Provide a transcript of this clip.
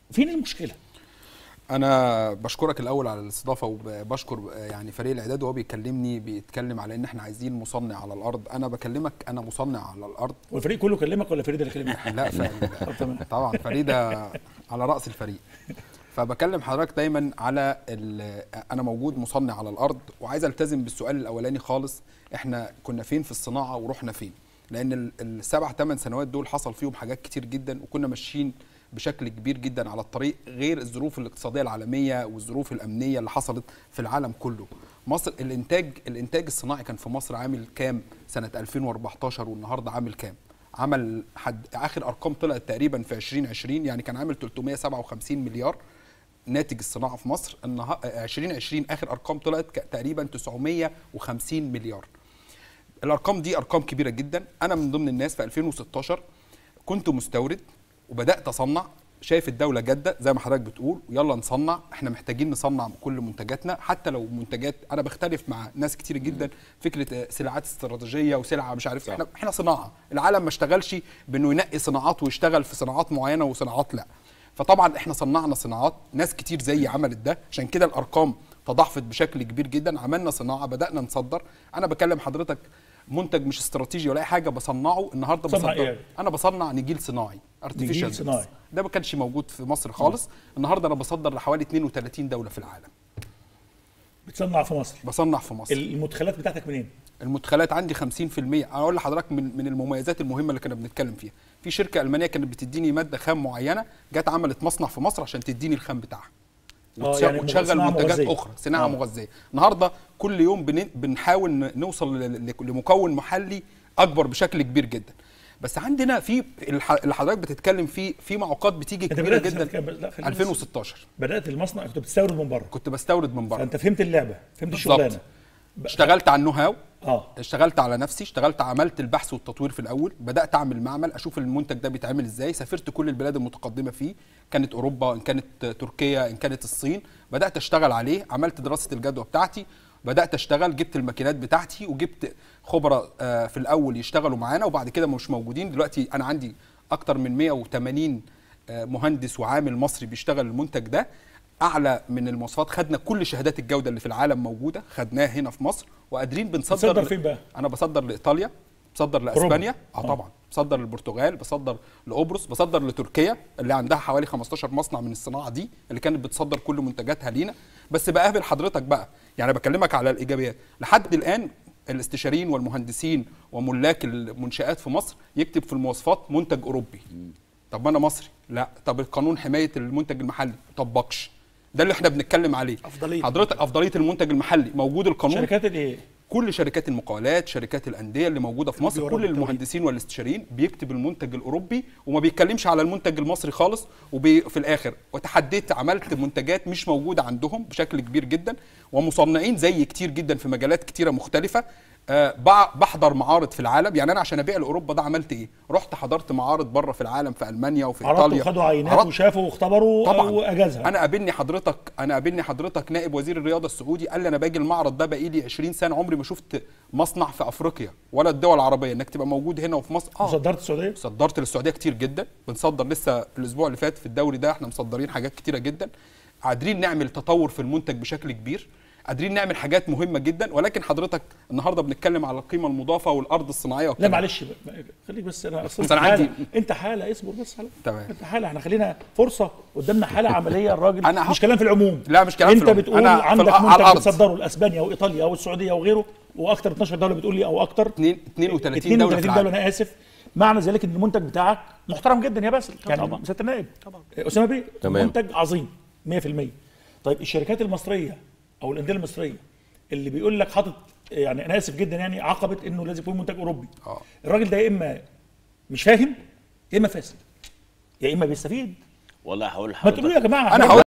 فين المشكله انا بشكرك الاول على الاستضافه وبشكر يعني فريق الاعداد وهو بيكلمني بيتكلم على ان احنا عايزين مصنع على الارض انا بكلمك انا مصنع على الارض والفريق كله كلمك ولا فريد اللي كلمك لا تمام. ف... طبعا فريده على راس الفريق فبكلم حضرتك دايما على ال... انا موجود مصنع على الارض وعايز التزم بالسؤال الاولاني خالص احنا كنا فين في الصناعه ورحنا فين لان ال- السبع ثمان سنوات دول حصل فيهم حاجات كتير جدا وكنا ماشيين بشكل كبير جدا على الطريق غير الظروف الاقتصاديه العالميه والظروف الامنيه اللي حصلت في العالم كله مصر الانتاج الانتاج الصناعي كان في مصر عامل كام سنه 2014 والنهارده عامل كام عمل حد اخر ارقام طلعت تقريبا في 2020 يعني كان عامل 357 مليار ناتج الصناعه في مصر النها... 2020 اخر ارقام طلعت ك- تقريبا 950 مليار الارقام دي ارقام كبيره جدا انا من ضمن الناس في 2016 كنت مستورد وبدات اصنع شايف الدوله جاده زي ما حضرتك بتقول يلا نصنع احنا محتاجين نصنع كل منتجاتنا حتى لو منتجات انا بختلف مع ناس كتير جدا فكره آه، سلعات استراتيجيه وسلعه مش عارف احنا احنا صناعه العالم ما اشتغلش بانه ينقي صناعات ويشتغل في صناعات معينه وصناعات لا فطبعا احنا صنعنا صناعات ناس كتير زي عملت ده عشان كده الارقام تضاعفت بشكل كبير جدا عملنا صناعه بدانا نصدر انا بكلم حضرتك منتج مش استراتيجي ولا اي حاجه بصنعه النهارده تصنع بصدر إيه؟ انا بصنع نجيل صناعي نجيل artificial صناعي. base. ده ما كانش موجود في مصر خالص النهارده انا بصدر لحوالي 32 دوله في العالم بتصنع في مصر بصنع في مصر المدخلات بتاعتك منين المدخلات عندي 50% انا اقول لحضرتك من من المميزات المهمه اللي كنا بنتكلم فيها في شركه المانيه كانت بتديني ماده خام معينه جت عملت مصنع في مصر عشان تديني الخام بتاعها آه، وتش- يعني وتشغل صناعة منتجات مغذية. اخرى صناعه آه. مغذيه النهارده كل يوم بن- بنحاول ن- نوصل ل- ل- لمكون محلي اكبر بشكل كبير جدا بس عندنا في الح- اللي حضرتك بتتكلم فيه في معوقات بتيجي انت كبيره بدات سنة جدا كام؟ لا، خلينا بس- 2016 بدات المصنع كنت بتستورد من بره كنت بستورد من بره فانت فهمت اللعبه فهمت بالظبط. الشغلانه اشتغلت على النو هاو اه اشتغلت على نفسي اشتغلت عملت البحث والتطوير في الاول بدات اعمل معمل اشوف المنتج ده بيتعمل ازاي سافرت كل البلاد المتقدمه فيه كانت اوروبا ان كانت تركيا ان كانت الصين بدات اشتغل عليه عملت دراسه الجدوى بتاعتي بدات اشتغل جبت الماكينات بتاعتي وجبت خبراء آه، في الاول يشتغلوا معانا وبعد كده مش موجودين دلوقتي انا عندي اكتر من 180 آه، مهندس وعامل مصري بيشتغل المنتج ده اعلى من المواصفات خدنا كل شهادات الجوده اللي في العالم موجوده خدناها هنا في مصر وقادرين بنصدر بتصدر ل- فين بقى؟ انا بصدر لايطاليا بصدر لاسبانيا اه طبعا بصدر للبرتغال بصدر لقبرص بصدر لتركيا اللي عندها حوالي 15 مصنع من الصناعه دي اللي كانت بتصدر كل منتجاتها لينا بس بقابل حضرتك بقى يعني بكلمك على الايجابيات لحد الان الاستشاريين والمهندسين وملاك المنشآت في مصر يكتب في المواصفات منتج اوروبي طب ما انا مصري لا طب القانون حمايه المنتج المحلي طبقش ده اللي احنا بنتكلم عليه أفضلية. حضرتك افضليه المنتج المحلي موجود القانون شركات الايه كل شركات المقاولات شركات الانديه اللي موجوده في مصر بيورد كل المهندسين والاستشاريين بيكتب المنتج الاوروبي وما بيتكلمش على المنتج المصري خالص وفي الاخر وتحديت عملت منتجات مش موجوده عندهم بشكل كبير جدا ومصنعين زي كتير جدا في مجالات كتيره مختلفه آه، بع- بحضر معارض في العالم يعني انا عشان ابيع لاوروبا ده عملت ايه رحت حضرت معارض بره في العالم في المانيا وفي عرضتوا ايطاليا وخدوا عينات عرضت- وشافوا واختبروا طبعا واجازها انا قابلني حضرتك انا قابلني حضرتك نائب وزير الرياضه السعودي قال لي انا باجي المعرض ده بقى لي 20 سنه عمري ما شفت مصنع في افريقيا ولا الدول العربيه انك تبقى موجود هنا وفي مصر اه صدرت السعوديه صدرت للسعوديه كتير جدا بنصدر لسه الاسبوع اللي فات في الدوري ده احنا مصدرين حاجات كتيره جدا قادرين نعمل تطور في المنتج بشكل كبير قادرين نعمل حاجات مهمه جدا ولكن حضرتك النهارده بنتكلم على القيمه المضافه والارض الصناعيه لا والكلام. معلش بقى- خليك بس انا اصل بس أنا حالة. عندي- انت حاله اصبر بس حالة. تمام. انت حاله احنا خلينا فرصه قدامنا حاله عمليه الراجل أنا ه- مش كلام في العموم لا، مش كلام في انت العموم. بتقول أنا في عندك الأ- على منتج الأرض. بتصدره لاسبانيا وايطاليا والسعوديه وغيره واكتر 12 دوله بتقول لي او اكتر اتنين- 32 دوله في 32 العالم دوله انا اسف معنى ذلك ان المنتج بتاعك محترم جدا يا باسل يعني طبعاً. سياده النائب طبعا اسامه بيه تمام. منتج عظيم 100% طيب الشركات المصريه او الانديه المصريه اللي بيقول لك حاطط يعني انا اسف جدا يعني عقبه انه لازم يكون منتج اوروبي اه الراجل ده يا اما مش فاهم يا اما فاسد يا اما بيستفيد والله هقول ما لحضرتك تقولوا يا جماعه انا هقول